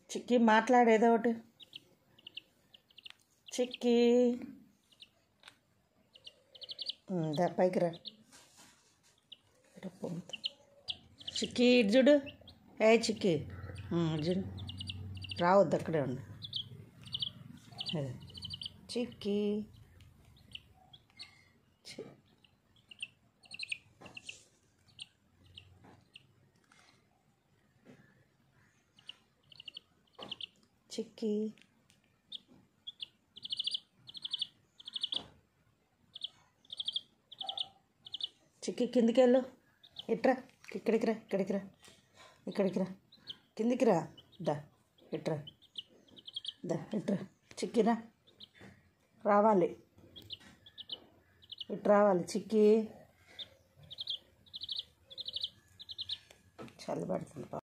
చిక్కి మాట్లాడేదో ఒకటి చిక్కి ఉమ్, దా పైకి రా ఇటు పొంగుతా. చిక్కి ఇటు చూడు ఏ చిక్కి ఉమ్, ఇటు చూడు రావద్దు అక్కడే ఉండు అదే. చిక్కి చి- చిక్కి చిక్కి కిందికి వెళ్ళు ఇట్రా ఇక్కడికి రా ఇక్కడికి రా ఇక్కడికి రా కిందికి రా దా ఇట్రా దా ఇట్రా చిక్కిరా రావాలి ఇటు రావాలి చిక్కి చల్లబడుతుంది పాపం.